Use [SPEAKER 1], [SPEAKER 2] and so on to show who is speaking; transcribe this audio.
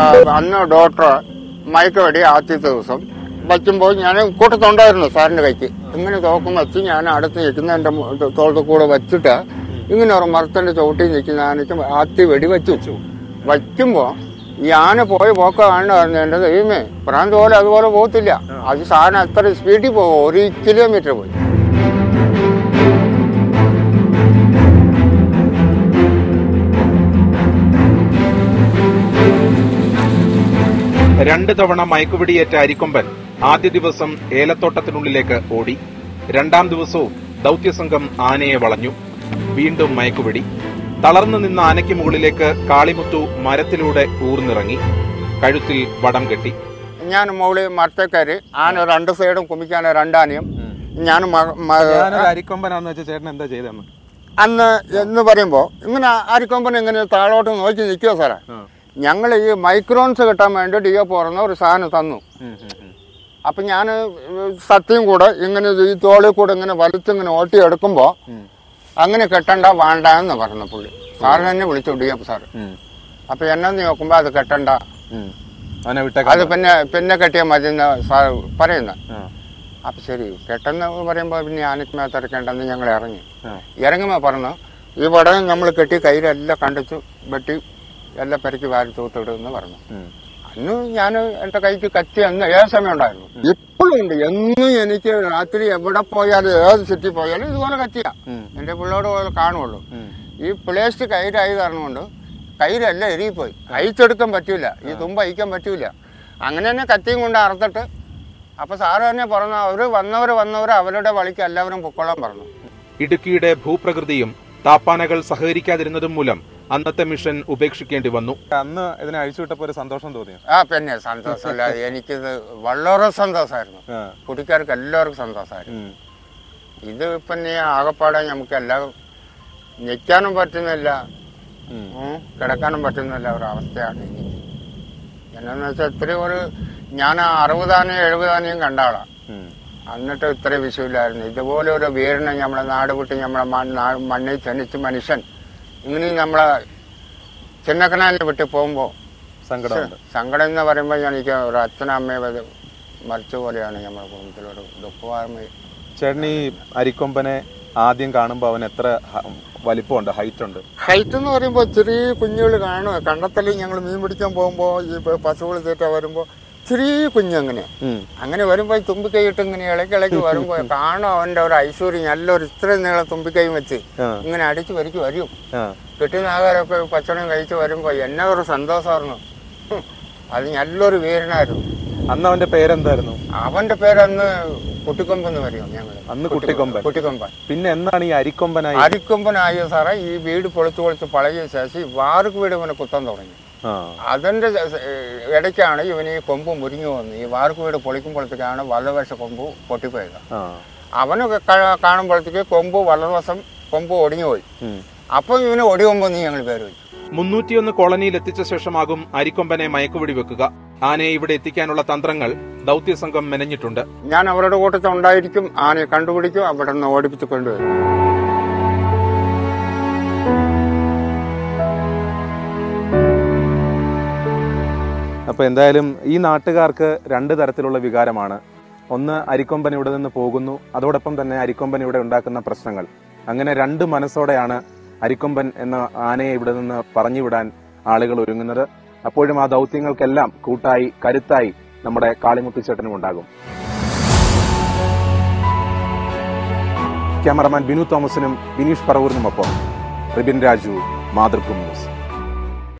[SPEAKER 1] അന്ന് ഡോക്ടർ മയക്കുവെടി ആദ്യത്തെ ദിവസം വയ്ക്കുമ്പോൾ ഞാൻ കൂട്ടത്തുണ്ടായിരുന്നു സാറിന്റെ കൈക്ക് ഇങ്ങനെ തോക്കും വെച്ച് ഞാൻ അടുത്ത് നിൽക്കുന്ന എൻ്റെ തോളത്ത് കൂടെ വെച്ചിട്ട് ഇങ്ങനെ ഒരു മരത്തിന്റെ ചവിട്ടി നിൽക്കുന്ന ആനയ്ക്ക് ആദ്യ വെടി വെച്ചു വയ്ക്കുമ്പോൾ ഈ ആന പോയി പോക്ക കാണുന്നു എൻ്റെ ദൈവമേ പ്രാന്ത് പോലെ അതുപോലെ പോകത്തില്ല അത് സാധനം എത്ര സ്പീഡിൽ പോകും ഒരു കിലോമീറ്റർ പോയി
[SPEAKER 2] രണ്ട് തവണ മയക്കുപിടിയേറ്റ അരിക്കൊമ്പൻ ആദ്യ ദിവസം ഏലത്തോട്ടത്തിനുള്ളിലേക്ക് ഓടി രണ്ടാം ദിവസവും ദൗത്യസംഘം ആനയെ വളഞ്ഞു വീണ്ടും മയക്കുപിടി തളർന്നു നിന്ന ആനയ്ക്ക് മുകളിലേക്ക് കാളിമുത്തു മരത്തിലൂടെ ഊർന്നിറങ്ങി കഴുത്തിൽ വടം കെട്ടി
[SPEAKER 1] ഞാൻ മുകളിൽ മരത്തേക്കയറി ആന രണ്ട് സൈഡും കുമിക്കാൻ രണ്ടാനയും ഞാൻ മ- മ-
[SPEAKER 2] ഞാനൊരു അരിക്കൊമ്പനാന്ന് വെച്ച ചേട്ടൻ എന്താ ചെയ്തെന്ന്
[SPEAKER 1] അന്ന് എന്ന് പറയുമ്പോൾ ഇങ്ങനെ ആരിക്കൊമ്പൻ ഇങ്ങനെ താഴോട്ട് നോക്കി നിൽക്കുക സാറേ ഞങ്ങൾ ഈ മൈക്രോൺസ് കിട്ടാൻ വേണ്ടി ഡി എ പോറുന്ന ഒരു സാധനം തന്നു അപ്പം ഞാൻ സത്യം കൂടെ ഇങ്ങനെ ഈ തോളിൽ കൂടെ ഇങ്ങനെ വലിച്ചിങ്ങനെ ഓട്ടി എടുക്കുമ്പോൾ അങ്ങനെ കെട്ടണ്ട വേണ്ട എന്ന് പറഞ്ഞു പുള്ളി സാറ് തന്നെ വിളിച്ചു ഡി എഫ് സാറ് അപ്പം എന്നെ നോക്കുമ്പോൾ അത് കെട്ടണ്ട
[SPEAKER 2] അവനെ
[SPEAKER 1] അത്
[SPEAKER 2] വിട്ടേക്കാം
[SPEAKER 1] പിന്നെ പിന്നെ കെട്ടിയാൽ മതി എന്ന് സാർ പറയുന്നത് അപ്പം ശരി കെട്ടെന്ന് പറയുമ്പോൾ പിന്നെ ആനയ്ക്ക് ഇറക്കേണ്ടെന്ന് ഞങ്ങൾ ഇറങ്ങി ഇറങ്ങുമ്പോൾ പറഞ്ഞു ഈ വടകം നമ്മൾ കെട്ടി കയ്യിലെല്ലാം കണ്ടിച്ചു വെട്ടി എല്ലാം പെരക്കി വാരി തൂത്തിടുമെന്ന് പറഞ്ഞു അന്ന് ഞാൻ എൻ്റെ കൈക്ക് കത്തി അന്ന് ഏത് സമയം ഉണ്ടായിരുന്നു ഇപ്പോഴും ഉണ്ട് എന്നും എനിക്ക് രാത്രി എവിടെ പോയാലും ഏത് സിറ്റി പോയാലും ഇതുപോലെ കത്തിയാ എൻ്റെ പിള്ളേരോട് പോലെ കാണുള്ളൂ ഈ പ്ലേസ്റ്റ് കയ്യിലായി കാരണം കൊണ്ട് കയ്യിലെല്ലാം എരിയിപ്പോയി അയച്ചെടുക്കാൻ പറ്റൂല ഈ തുമ്പ് അയക്കാൻ പറ്റൂല അങ്ങനെ തന്നെ കത്തിയും കൊണ്ട് അറുത്തിട്ട് അപ്പൊ സാറ് തന്നെ പറഞ്ഞു അവര് വന്നവർ വന്നവർ അവരുടെ വഴിക്ക് എല്ലാവരും പൊക്കോളാൻ പറഞ്ഞു
[SPEAKER 2] ഇടുക്കിയുടെ ഭൂപ്രകൃതിയും താപ്പാനകൾ സഹകരിക്കാതിരുന്നതും മൂലം അന്നത്തെ മിഷൻ ഉപേക്ഷിക്കേണ്ടി വന്നു അന്ന് ഇതിനെ അഴിച്ചുവിട്ടപ്പോ ഒരു സന്തോഷം തോന്നിയോ
[SPEAKER 1] ആ പിന്നെ സന്തോഷമല്ല എനിക്കിത് വളരെ സന്തോഷമായിരുന്നു കുട്ടിക്കാർക്ക് എല്ലാവർക്കും സന്തോഷമായിരുന്നു ഇത് പിന്നെ ആകപ്പാടെ നമുക്ക് എല്ലാം നിൽക്കാനും പറ്റുന്നില്ല ഉം, കിടക്കാനും പറ്റുന്നില്ല ഒരു അവസ്ഥയാണ് എനിക്ക് എന്നാന്ന് വെച്ചാൽ ഇത്രയും ഒരു ഞാൻ അറുപതാനെയും എഴുപതാനെയും കണ്ട ആളാ എന്നിട്ട് ഇത്ര വിഷയമില്ലായിരുന്നു ഇതുപോലെ ഒരു വീരനെ നമ്മളെ നാട് വിട്ട് നമ്മളെ മണ്ണ് നാ- മണ്ണിൽ ജനിച്ച മനുഷ്യൻ ഇങ്ങനെ നമ്മളെ ചിന്നക്കനാലിനെ വിട്ട് പോകുമ്പോൾ
[SPEAKER 2] സങ്കടമുണ്ട്
[SPEAKER 1] സങ്കടം എന്ന് പറയുമ്പോൾ എനിക്ക് ഒരു അച്ഛനമ്മയെ വധ- മരിച്ച പോലെയാണ് നമ്മുടെ കുടുംബത്തിലൊരു ദുഃഖവാർമ്മ
[SPEAKER 2] ചേട്ടൻ ഈ അരിക്കൊമ്പനെ ആദ്യം കാണുമ്പോൾ അവൻ എത്ര ഹ- വലിപ്പമുണ്ട് ഹൈറ്റ് ഉണ്ട്
[SPEAKER 1] ഹൈറ്റ് എന്ന് പറയുമ്പോൾ ചെറിയ കുഞ്ഞുകൾ കാണുക കണ്ടത്തലിൽ ഞങ്ങൾ മീൻ പിടിക്കാൻ പോകുമ്പോൾ ഈ പ- പശുകൾ തീറ്റ വരുമ്പോൾ ചെറിയ കുഞ്ഞങ്ങനെ അങ്ങനെ വരുമ്പോൾ ഈ തുമ്പിക്കൈയിട്ട് ഇങ്ങനെ ഇളക്കി ഇളക്കി വരുമ്പോൾ കാണും അവൻ്റെ ഒരു ഐശ്വര്യം നല്ലൊരു ഇത്രയും നീളം തുമ്പിക്കൈയും വെച്ച്
[SPEAKER 2] ആ.
[SPEAKER 1] ഇങ്ങനെ അടിച്ച് വരിക്ക് വരും
[SPEAKER 2] ആ.
[SPEAKER 1] കിട്ടുന്ന ആഹാരമൊക്കെ ഭക്ഷണം കഴിച്ച് വരുമ്പോൾ എന്നെ ഒരു സന്തോഷമായിരുന്നു ഹും. അത് നല്ലൊരു വീരനായിരുന്നു
[SPEAKER 2] അന്ന് അവന്റെ പേരെന്തായിരുന്നു
[SPEAKER 1] അവന്റെ പേരന്ന് കുട്ടിക്കൊമ്പെന്ന് പറയും ഞങ്ങൾ
[SPEAKER 2] അന്ന് കുട്ടിക്കൊമ്പൻ
[SPEAKER 1] കുട്ടിക്കൊമ്പൻ
[SPEAKER 2] പിന്നെ എന്നാണ് ഈ അരിക്കൊമ്പനായി
[SPEAKER 1] അരിക്കൊമ്പനായ സാറേ ഈ വീട് പൊളിച്ച് പൊളിച്ച് പഴകിയ ശേഷം ഈ വാർക്ക് വീട് ഇവനെ കുത്താൻ തുടങ്ങി
[SPEAKER 2] ആ.
[SPEAKER 1] അതിന്റെ ശ- ഏഹ് ഇടയ്ക്കാണ് ഇവന് ഈ കൊമ്പ് മുരിഞ്ഞു വന്നു ഈ വാർക്ക് വീട് പൊളിക്കുമ്പോഴത്തേക്കാണ് വലതുവശ കൊമ്പ് പൊട്ടിപ്പോയത്
[SPEAKER 2] ആ.
[SPEAKER 1] അവന് ക- കാണുമ്പോഴത്തേക്ക് കൊമ്പ് വലതുവശം കൊമ്പ് ഒടിഞ്ഞു പോയി
[SPEAKER 2] ഉം.
[SPEAKER 1] അപ്പൊ ഇവന് ഒടികൊമ്പെന്ന് ഞങ്ങൾ പേര് വെച്ചു
[SPEAKER 2] മുന്നൂറ്റിയൊന്ന് കോളനിയിൽ എത്തിച്ച ശേഷമാകും അരിക്കൊമ്പനെ മയക്കുപിടി വെക്കുക ആനയെ ഇവിടെ എത്തിക്കാനുള്ള തന്ത്രങ്ങൾ ദൗത്യസംഘം മെനഞ്ഞിട്ടുണ്ട്
[SPEAKER 1] ഞാൻ അവരുടെ കൂട്ടത്തിൽ ഉണ്ടായിരിക്കും ആനയെ കണ്ടുപിടിക്കും അവിടെ നിന്ന് ഓടിപ്പിച്ച് കൊണ്ടുവരും
[SPEAKER 2] അപ്പോൾ എന്തായാലും ഈ നാട്ടുകാർക്ക് രണ്ട് തരത്തിലുള്ള വികാരമാണ് ഒന്ന് അരിക്കൊമ്പൻ ഇവിടെ നിന്ന് പോകുന്നു അതോടൊപ്പം തന്നെ അരിക്കൊമ്പൻ ഇവിടെ ഉണ്ടാക്കുന്ന പ്രശ്നങ്ങൾ അങ്ങനെ രണ്ട് മനസ്സോടെയാണ് അരിക്കൊമ്പൻ എന്ന ആനയെ ഇവിടെ നിന്ന് പറഞ്ഞുവിടാൻ ആളുകൾ ഒരുങ്ങുന്നത് അപ്പോഴും ആ ദൗത്യങ്ങൾക്കെല്ലാം കൂട്ടായി കരുത്തായി നമ്മുടെ കാളിമുത്തുച്ചേട്ടനും ഉണ്ടാകും ക്യാമറമാൻ ബിനു തോമസിനും ബിനീഷ് പറവൂരിനുമൊപ്പം റിബിൻ രാജു മാതൃഭൂമി ന്യൂസ്